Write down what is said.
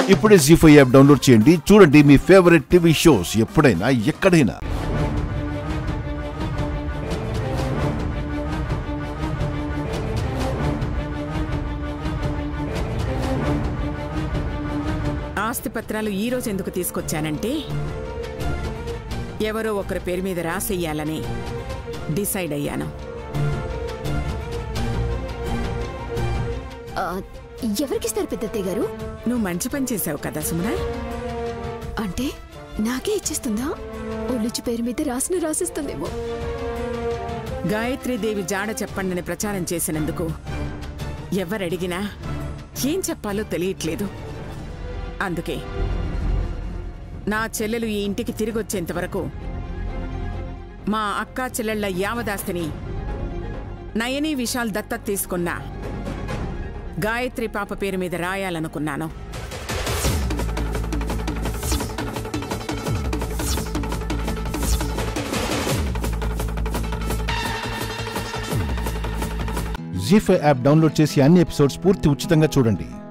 ఇప్పుడే G five app download చేయండి చూడండి మీ ఫేవరెట్ టీవీ షోస్ ఎప్పుడైనా ఎక్కడైనా ఆస్తి పత్రాలు ఈ రోజు ఎందుకు తీసుకొచ్చానంటే ఎవరో ఒకరి పేరు మీద రాసేయాలని డిసైడ్ అయ్యాను ఆ, ఎవరికిస్తారు పెద్దత్తయ్య గారు నువ్వు మంచి పని చేసావు కదా సుమన అంటే నాకే ఇచ్చేస్తుందా ఒళ్ళుచి పేరు మీద రాసిన రాసిస్తుందేమో గాయత్రీదేవి జాడ చెప్పండని ప్రచారం చేసినందుకు ఎవరడిగినా ఏం చెప్పాలో తెలియట్లేదు అందుకే నా చెల్లెలు ఈ ఇంటికి తిరిగి వచ్చేంత వరకు మా అక్కా చెల్లెళ్ల యావదాస్తిని నయని విశాల్ దత్తత తీసుకున్న గాయత్రి పాప పేరు మీద రాయాలనుకున్నాను జీ ఫైవ్ యాప్ డౌన్లోడ్ చేసి అన్ని ఎపిసోడ్స్ పూర్తి ఉచితంగా చూడండి